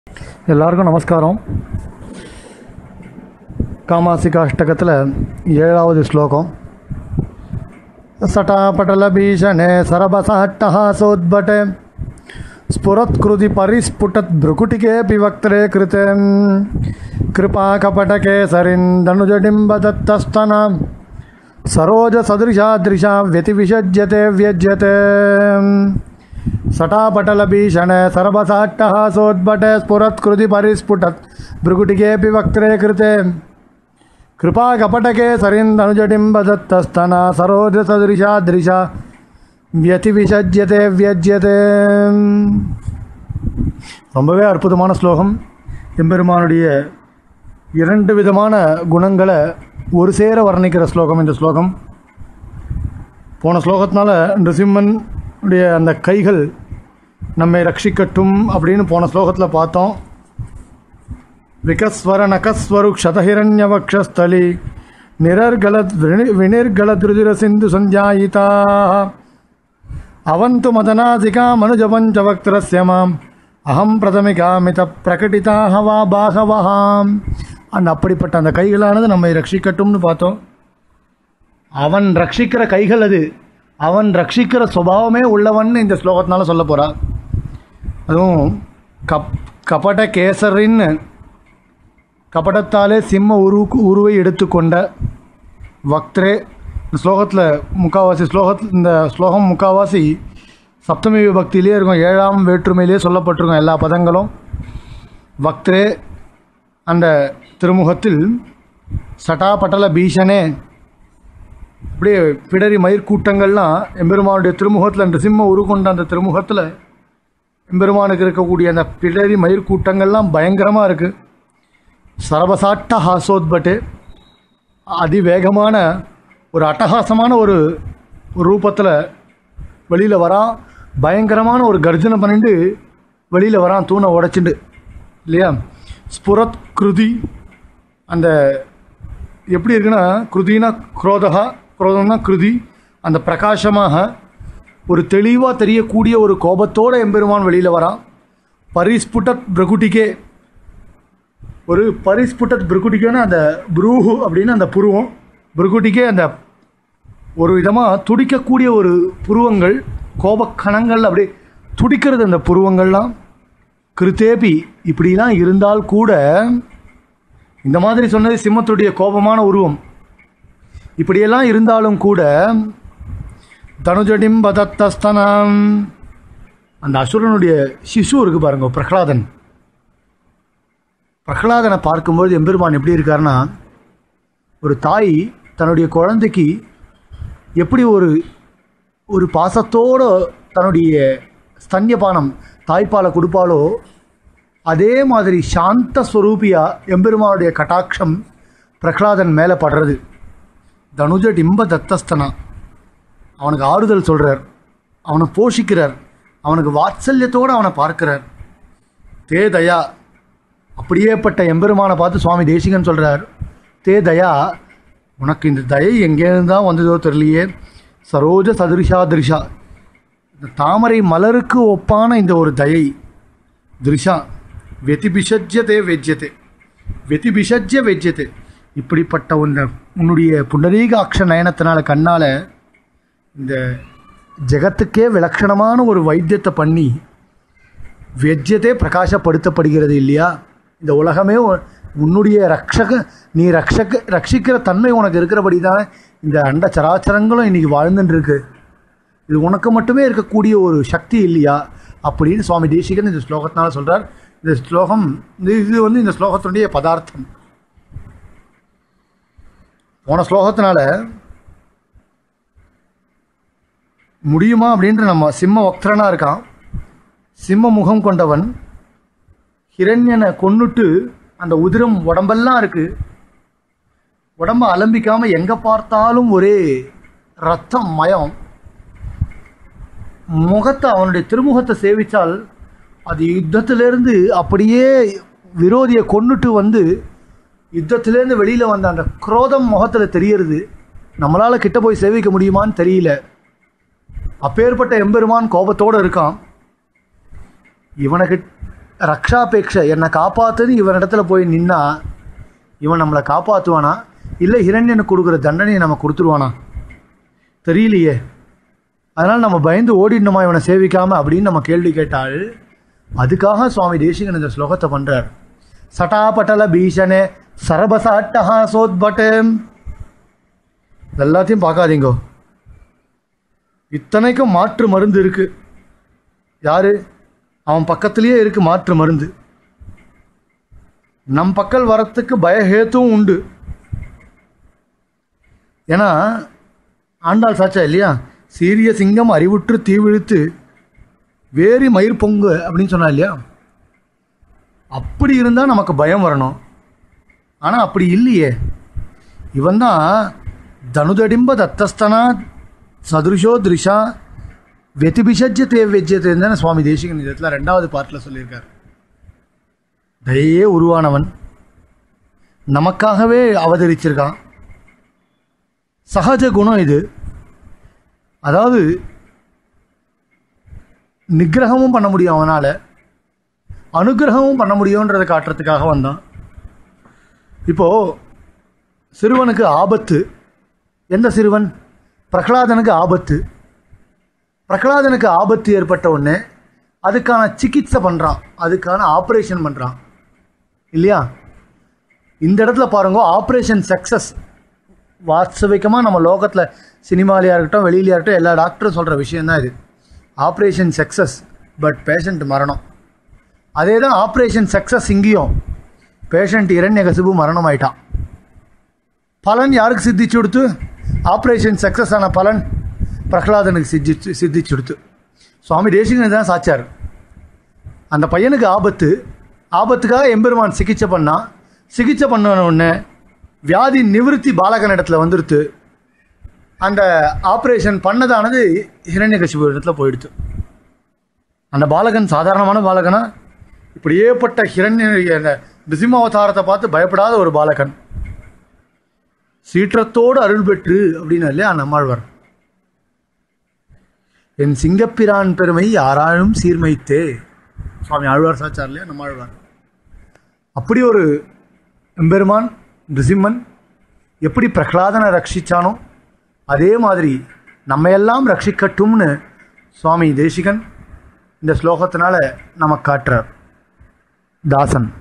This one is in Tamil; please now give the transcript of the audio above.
எல்லாருக்கும் நமஸ்காரம் காமாசிகா அஷ்டகத்தில் ஏழாவது ஸ்லோகம் சட்டாபட்டல பீஷணே சரபசஹட்டஹாசோத்பட்டே ஸ்புரத்கிருதி பரிஸ்புட்டத் भ्रुकुटिकेऽपि वक्त्रे कृते कृपाकपटकेसरिन्दनुजडिम्बदत्तस्तनां सरोजसदृशादृशा व्यतिविषज्यते व्यज्यते सटापटलभीषणे सरबसाट्टहासोद्भटे स्फुरत्कृति परिस्फुटत् भ्रुकुटिकेऽपि वक्त्रे कृते कृपाकपटके सरिन्दनुजडिम्बदत्तस्तना सरोजसदृशादृशा வியதிவிசஜ்யதே வியஜ்யதே ரொம்பவே அற்புதமான ஸ்லோகம் எம்பெருமானுடைய இரண்டு விதமான குணங்களை ஒரு சேர வர்ணிக்கிற ஸ்லோகம் இந்த ஸ்லோகம் போன ஸ்லோகத்தினால நிருசிம்மன் உடைய அந்த கைகள் நம்மை ரட்சிக்கட்டும் அப்படின்னு போன ஸ்லோகத்தில் பார்த்தோம் விகஸ்வர நகஸ்வரு க்ஷதஹிரண்யவக்ஷஸ்தலி நிரர்கலத் வினி- வினிர்கலத்ருதிர சிந்து சஞ்சாயிதா அವಂತು ಮದನಾಧಿಕಾ ಮನುಜಪಂಚವಕ್ತರಸ್ಯ மாம் அகம் பிரதமிகாமித பிரகடிதாக வா பாகவஹாம் அந்த அப்படிப்பட்ட அந்த கைகளானது நம்மை ரட்சிக்கட்டும்னு பார்த்தோம் அவன் ரட்சிக்கிற கைகள் அது அவன் ரட்சிக்கிற சுபாவமே உள்ளவன் இந்த ஸ்லோகத்தினால சொல்ல போறா அதுவும் கப் கபட கேசரின்னு கபடத்தாலே சிம்ம உரு உருவை எடுத்துக்கொண்ட வக்த்ரே இந்த ஸ்லோகத்தில் முக்காவாசி ஸ்லோகத்தில் இந்த ஸ்லோகம் முக்காவாசி சப்தமி விபக்தியிலே இருக்கும் ஏழாம் வேற்றுமையிலே சொல்லப்பட்டிருக்கும் எல்லா பதங்களும் வக்த்ரே அந்த திருமுகத்தில் சட்டாபட்டல பீஷனே அப்படியே பிடரி மயிர் கூட்டங்கள்லாம் எம்பெருமானுடைய திருமுகத்தில் அந்த சிம்ம உருகொண்ட அந்த திருமுகத்தில் எம்பெருமானுக்கு இருக்கக்கூடிய அந்த பிடரி மயிர் கூட்டங்கள்லாம் பயங்கரமாக இருக்குது சரபசாட்ட ஹாசோத்பட்டு அதிவேகமான ஒரு அட்டகாசமான ஒரு ரூபத்தில் வெளியில் வரான் பயங்கரமான ஒரு கர்ஜனை பண்ணிட்டு வெளியில் வரான் தூணை உடைச்சிண்டு இல்லையா ஸ்புரத் கிருதி அந்த எப்படி இருக்குன்னா கிருதினா குரோதகா குரோதம்னா கிருதி அந்த பிரகாசமாக ஒரு தெளிவாக தெரியக்கூடிய ஒரு கோபத்தோட எம்பெருமான் வெளியில் வரான் பரிஸ்புட்டத் பிரகுட்டிகே ஒரு பரிஸ்புட்டத் பிருகுட்டிக்கேன்னு அந்த புரூஹு அப்படின்னு அந்த புருவம் பிருகுட்டிக்கே அந்த ஒரு விதமாக துடிக்கக்கூடிய ஒரு புருவங்கள் கோபக்கணங்கள் அப்படியே துடிக்கிறது அந்த புருவங்கள்லாம் கிருத்தேபி இப்படிலாம் இருந்தால் கூட இந்த மாதிரி சொன்னது சிம்மத்துடைய கோபமான உருவம் இப்படியெல்லாம் இருந்தாலும் கூட தனுஜடிம் பதத்தஸ்தனம் அந்த அசுரனுடைய சிசு இருக்கு பாருங்க பிரகலாதன் பிரகலாதனை பார்க்கும்போது எம்பெருமான் எப்படி இருக்காருன்னா ஒரு தாய் தன்னுடைய குழந்தைக்கு எப்படி ஒரு ஒரு பாசத்தோடு தன்னுடைய ஸ்தன்யபானம் தாய்ப்பாலை கொடுப்பாளோ அதே மாதிரி சாந்த ஸ்வரூபியா எம்பெருமானுடைய கட்டாட்சம் பிரகலாதன் மேலே படுறது தனுஜ டிம்ப தத்தஸ்தனா அவனுக்கு ஆறுதல் சொல்கிறார் அவனை போஷிக்கிறார் அவனுக்கு வாத்சல்யத்தோடு அவனை பார்க்கிறார் தே தயா அப்படியேப்பட்ட எம்பெருமானை பார்த்து சுவாமி தேசிகன் சொல்கிறார் தே தயா உனக்கு இந்த தயை எங்கேருந்து தான் வந்ததோ தெரியலையே சரோஜ சதிருஷா திருஷா இந்த தாமரை மலருக்கு ஒப்பான இந்த ஒரு தயை திருஷா வெதிபிஷஜ்யதே வெஜ்யதே வெதிபிஷஜ்ய வெஜ்யதே இப்படிப்பட்ட உன்ன உன்னுடைய புண்டரீகாட்ச நயனத்தினால கண்ணால் இந்த ஜெகத்துக்கே விலட்சணமான ஒரு வைத்தியத்தை பண்ணி வெஜ்யத்தை பிரகாசப்படுத்தப்படுகிறது இல்லையா இந்த உலகமே உ- உன்னுடைய ரக்ஷக நீ ரக்ஷக ரட்சிக்கிற தன்மை உனக்கு இருக்கிறபடி தான் இந்த அண்ட சராச்சரங்களும் இன்னைக்கு வாழ்ந்துட்டு இருக்கு இது உனக்கு மட்டுமே இருக்கக்கூடிய ஒரு சக்தி இல்லையா அப்படின்னு சுவாமி தேசிகன் இந்த ஸ்லோகத்தினால சொல்றார் இந்த ஸ்லோகம் இது இது வந்து இந்த ஸ்லோகத்தினுடைய பதார்த்தம் போன ஸ்லோகத்தினால முடியுமா அப்படின்ற நம்ம சிம்ம வக்திரனா இருக்கான் சிம்ம முகம் கொண்டவன் ஹிரண்யனை கொன்னுட்டு அந்த உதிரம் உடம்பெல்லாம் இருக்கு உடம்ப அலம்பிக்காம எங்க பார்த்தாலும் ஒரே ரத்தம் மயம் முகத்தை அவனுடைய திருமுகத்தை சேவித்தால் அது யுத்தத்திலேருந்து அப்படியே விரோதியை கொன்னுட்டு வந்து யுத்தத்திலேருந்து வெளியில் வந்த அந்த குரோதம் முகத்தில் தெரியறது நம்மளால் கிட்ட போய் சேவிக்க முடியுமான்னு தெரியல அப்பேற்பட்ட எம்பெருமான் கோபத்தோடு இருக்கான் இவனுக்கு ரக்ஷாபேட்ச என்னை காப்பாத்துன்னு இவனிடத்துல போய் நின்னா இவன் நம்மளை காப்பாற்றுவானா இல்லை ஹிரண்யனுக்கு கொடுக்குற தண்டனையை நம்ம கொடுத்துருவானா தெரியலையே அதனால் நம்ம பயந்து ஓடிடணுமா இவனை சேவிக்காம அப்படின்னு நம்ம கேள்வி கேட்டால் அதுக்காக சுவாமி தேசிகன் இந்த ஸ்லோகத்தை பண்ணுறார் சட்டாபட்டல பீஷனே சரபசாட்டஹா சோத்பட்டு எல்லாத்தையும் பார்க்காதீங்கோ இத்தனைக்கும் மாற்று மருந்து இருக்கு யாரு அவன் பக்கத்திலேயே இருக்கு மாற்று மருந்து நம் பக்கல் வரத்துக்கு பயஹேத்துவும் உண்டு ஏன்னா ஆண்டாள் சாச்சா இல்லையா சீரிய சிங்கம் அறிவுற்று தீவிழித்து வேரி மயிர் பொங்கு அப்படின்னு சொன்னா இல்லையா அப்படி இருந்தால் நமக்கு பயம் வரணும் ஆனால் அப்படி இல்லையே இவன் தான் தனுதடிம்ப தத்தஸ்தனா சதுருஷோ திருஷா வெதிபிஷஜ்யத்தே வெஜ்யத்தேன்னு தானே சுவாமி தேசிகன் இடத்துல ரெண்டாவது பார்ட்டில் சொல்லியிருக்கார் தயே உருவானவன் நமக்காகவே அவதரிச்சிருக்கான் சகஜ குணம் இது அதாவது நிக்கிரகமும் பண்ண முடியும் அவனால் அனுகிரகமும் பண்ண முடியுன்றதை காட்டுறதுக்காக வந்தான் இப்போது சிறுவனுக்கு ஆபத்து எந்த சிறுவன் பிரகலாதனுக்கு ஆபத்து பிரகலாதனுக்கு ஆபத்து ஏற்பட்ட உடனே அதுக்கான சிகிச்சை பண்ணுறான் அதுக்கான ஆப்ரேஷன் பண்ணுறான் இல்லையா இந்த இடத்துல பாருங்க ஆப்ரேஷன் சக்ஸஸ் வாஸ்தவிகமாக நம்ம லோகத்தில் சினிமாலையாக இருக்கட்டும் வெளியிலையாக இருக்கட்டும் எல்லா டாக்டரும் சொல்கிற விஷயந்தான் இது ஆப்ரேஷன் சக்ஸஸ் பட் பேஷண்ட் மரணம் அதே தான் ஆப்ரேஷன் சக்ஸஸ் இங்கேயும் பேஷண்ட் இரண்யகசிபு மரணம் ஆயிட்டான் பலன் யாருக்கு சித்திச்சு கொடுத்து ஆப்ரேஷன் சக்ஸஸ் ஆன பலன் பிரகலாதனுக்கு சித்திச்சு சித்திச்சு கொடுத்து சுவாமி தேசிகன் தான் சாச்சார் அந்த பையனுக்கு ஆபத்து ஆபத்துக்காக எம்பெருமான் சிகிச்சை பண்ணான் சிகிச்சை பண்ண உடனே வியாதி நிவிருத்தி பாலகன் இடத்துல வந்துடுத்து அந்த ஆப்ரேஷன் பண்ணதானது ஹிரண்யகசிபு இடத்துல போயிடுத்து அந்த பாலகன் சாதாரணமான பாலகனா இப்படியேப்பட்ட ஹிரண்ய அந்த நிசிம்மாவதாரத்தை பார்த்து பயப்படாத ஒரு பாலகன் சீற்றத்தோடு அருள் பெற்று அப்படின்னு இல்லையா நம்மாழ்வார் என் சிங்கப்பிரான் பெருமை யாராலும் சீர்மைத்தே சுவாமி ஆழ்வார் சாச்சார் இல்லையா நம்மாழ்வார் அப்படி ஒரு எம்பெருமான் நிருசிம்மன் எப்படி பிரகலாதனை ரட்சிச்சானோ அதே மாதிரி நம்மையெல்லாம் ரட்சிக்கட்டும்னு சுவாமி தேசிகன் இந்த ஸ்லோகத்தினால நமக்கு காட்டுறார் தாசன்